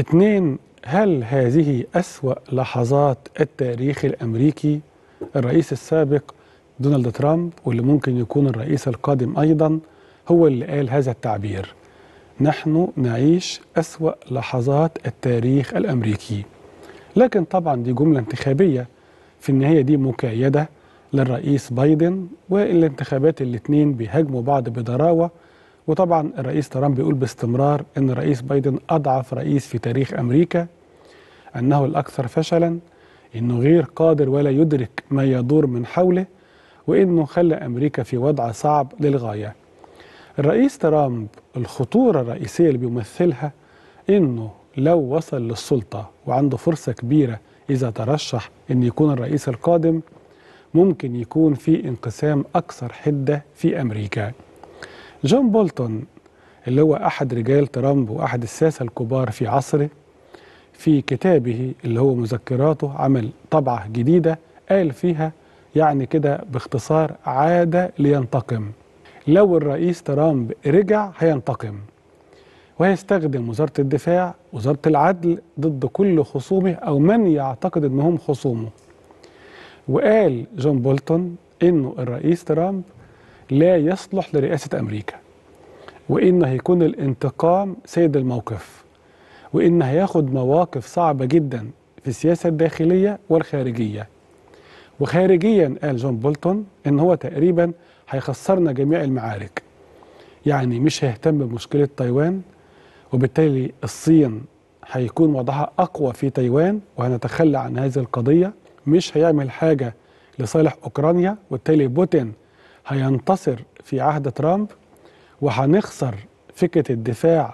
اتنين هل هذه أسوأ لحظات التاريخ الأمريكي الرئيس السابق دونالد ترامب واللي ممكن يكون الرئيس القادم أيضا هو اللي قال هذا التعبير نحن نعيش أسوأ لحظات التاريخ الأمريكي لكن طبعا دي جملة انتخابية في النهاية دي مكايدة للرئيس بايدن والانتخابات الاتنين بيهاجموا بعض بضراوة وطبعا الرئيس ترامب بيقول باستمرار ان الرئيس بايدن اضعف رئيس في تاريخ امريكا انه الاكثر فشلا انه غير قادر ولا يدرك ما يدور من حوله وانه خلى امريكا في وضع صعب للغايه. الرئيس ترامب الخطوره الرئيسيه اللي بيمثلها انه لو وصل للسلطه وعنده فرصه كبيره اذا ترشح ان يكون الرئيس القادم ممكن يكون في انقسام اكثر حده في امريكا. جون بولتون اللي هو احد رجال ترامب واحد الساسه الكبار في عصره في كتابه اللي هو مذكراته عمل طبعه جديده قال فيها يعني كده باختصار عاد لينتقم لو الرئيس ترامب رجع هينتقم وهيستخدم وزاره الدفاع وزاره العدل ضد كل خصومه او من يعتقد انهم خصومه وقال جون بولتون انه الرئيس ترامب لا يصلح لرئاسة أمريكا وإن هيكون الانتقام سيد الموقف وإن هياخد مواقف صعبة جدا في السياسة الداخلية والخارجية وخارجيا قال جون بولتون إن هو تقريبا هيخسرنا جميع المعارك يعني مش هيهتم بمشكلة تايوان وبالتالي الصين هيكون وضعها أقوى في تايوان وهنتخلى عن هذه القضية مش هيعمل حاجة لصالح أوكرانيا وبالتالي بوتين هينتصر في عهد ترامب وهنخسر فكرة الدفاع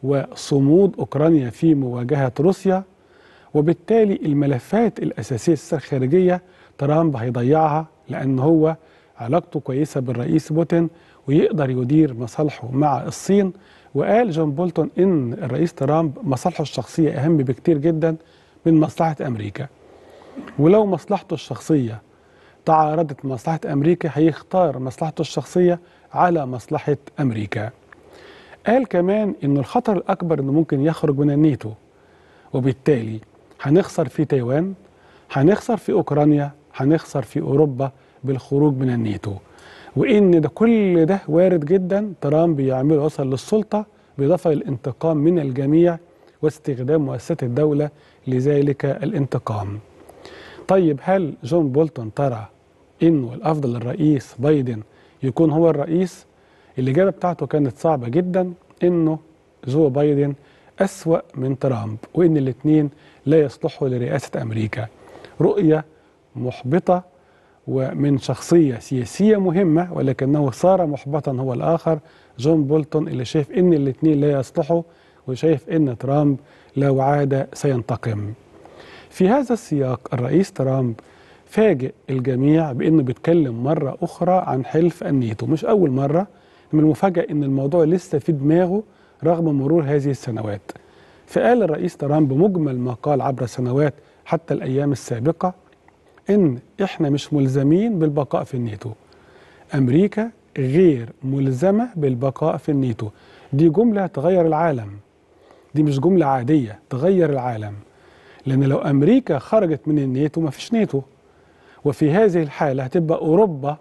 وصمود أوكرانيا في مواجهة روسيا وبالتالي الملفات الأساسية الخارجية ترامب هيضيعها لأن هو علاقته كويسة بالرئيس بوتين ويقدر يدير مصالحه مع الصين وقال جون بولتون إن الرئيس ترامب مصالحه الشخصية أهم بكتير جدا من مصلحة أمريكا ولو مصلحته الشخصية تعارضت مصلحة أمريكا هيختار مصلحته الشخصية على مصلحة أمريكا قال كمان إن الخطر الأكبر إنه ممكن يخرج من الناتو وبالتالي هنخسر في تايوان هنخسر في أوكرانيا هنخسر في أوروبا بالخروج من الناتو وإن ده كل ده وارد جدا ترامب يعمله وصل للسلطة بإضافة للانتقام من الجميع واستخدام مؤسسات الدولة لذلك الانتقام طيب هل جون بولتون ترى انه الافضل للرئيس بايدن يكون هو الرئيس الاجابه بتاعته كانت صعبه جدا انه جو بايدن اسوا من ترامب وان الاثنين لا يصلحوا لرئاسه امريكا رؤيه محبطه ومن شخصيه سياسيه مهمه ولكنه صار محبطا هو الاخر جون بولتون اللي شايف ان الاثنين لا يصلحوا وشايف ان ترامب لو عاد سينتقم في هذا السياق الرئيس ترامب فاجئ الجميع بانه بيتكلم مره اخرى عن حلف الناتو مش اول مره من المفاجاه ان الموضوع لسه في دماغه رغم مرور هذه السنوات فقال الرئيس ترامب مجمل ما قال عبر السنوات حتى الايام السابقه ان احنا مش ملزمين بالبقاء في الناتو امريكا غير ملزمه بالبقاء في الناتو دي جمله تغير العالم دي مش جمله عاديه تغير العالم لان لو امريكا خرجت من الناتو ما فيش ناتو وفي هذه الحالة هتبقى أوروبا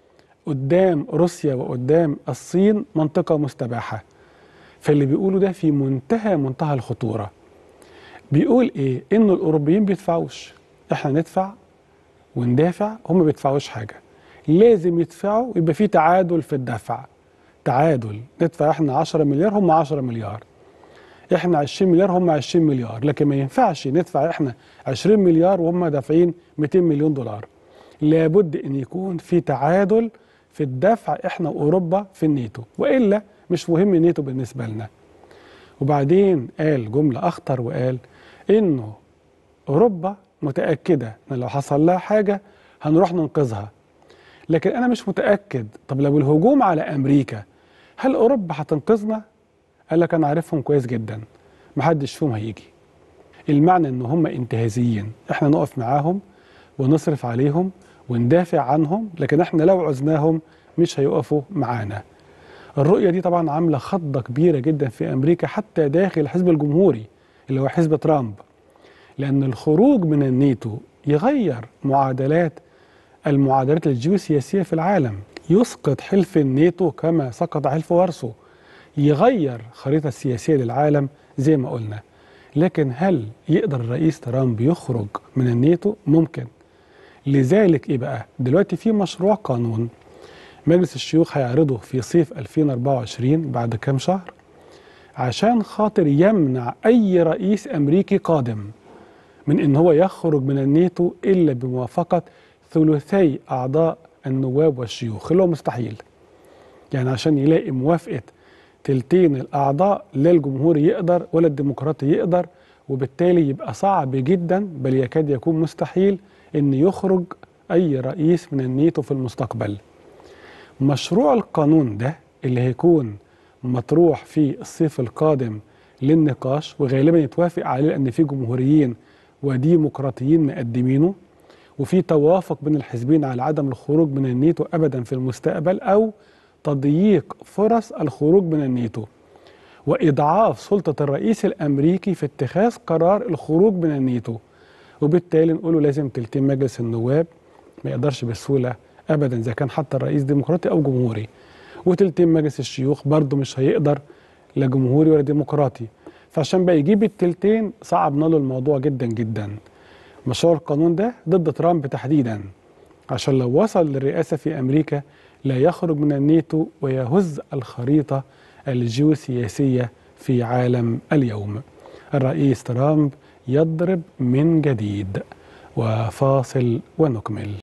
قدام روسيا وقدام الصين منطقة مستباحة فاللي بيقولوا ده في منتهى منتهى الخطورة بيقول إيه إنه الأوروبيين بيدفعوش إحنا ندفع وندافع هم بيدفعوش حاجة لازم يدفعوا يبقى في تعادل في الدفع تعادل ندفع إحنا 10 مليار هم 10 مليار احنا 20 مليار هم 20 مليار لكن ما ينفعش ندفع احنا 20 مليار وهم دافعين 200 مليون دولار لابد ان يكون في تعادل في الدفع احنا واوروبا في الناتو والا مش مهم الناتو بالنسبه لنا وبعدين قال جمله اخطر وقال انه اوروبا متاكده ان لو حصل لها حاجه هنروح ننقذها لكن انا مش متاكد طب لو الهجوم على امريكا هل اوروبا هتنقذنا قال لك انا عارفهم كويس جدا محدش فيهم هيجي المعنى ان هم انتهازيين احنا نقف معاهم ونصرف عليهم وندافع عنهم لكن احنا لو عزناهم مش هيقفوا معانا الرؤية دي طبعا عاملة خضة كبيرة جدا في أمريكا حتى داخل الحزب الجمهوري اللي هو حزب ترامب لأن الخروج من الناتو يغير معادلات المعادلات الجيوسياسية في العالم يسقط حلف الناتو كما سقط حلف وارسو يغير خريطة السياسية للعالم زي ما قلنا لكن هل يقدر الرئيس ترامب يخرج من الناتو؟ ممكن لذلك ايه بقى؟ دلوقتي في مشروع قانون مجلس الشيوخ هيعرضه في صيف 2024 بعد كام شهر عشان خاطر يمنع اي رئيس امريكي قادم من ان هو يخرج من الناتو الا بموافقه ثلثي اعضاء النواب والشيوخ اللي هو مستحيل يعني عشان يلاقي موافقه تلتين الاعضاء لا الجمهوري يقدر ولا الديمقراطي يقدر وبالتالي يبقى صعب جدا بل يكاد يكون مستحيل ان يخرج اي رئيس من الناتو في المستقبل مشروع القانون ده اللي هيكون مطروح في الصيف القادم للنقاش وغالبا يتوافق عليه لان في جمهوريين وديمقراطيين مقدمينه وفي توافق بين الحزبين على عدم الخروج من الناتو ابدا في المستقبل او تضييق فرص الخروج من الناتو واضعاف سلطه الرئيس الامريكي في اتخاذ قرار الخروج من الناتو وبالتالي نقوله لازم تلتين مجلس النواب ما يقدرش بسهوله ابدا اذا كان حتى الرئيس ديمقراطي او جمهوري وتلتين مجلس الشيوخ برضه مش هيقدر لا جمهوري ولا ديمقراطي فعشان بقى يجيب التلتين صعبنا له الموضوع جدا جدا مشروع القانون ده ضد ترامب تحديدا عشان لو وصل للرئاسة في أمريكا لا يخرج من الناتو ويهز الخريطة الجيوسياسية في عالم اليوم الرئيس ترامب يضرب من جديد وفاصل ونكمل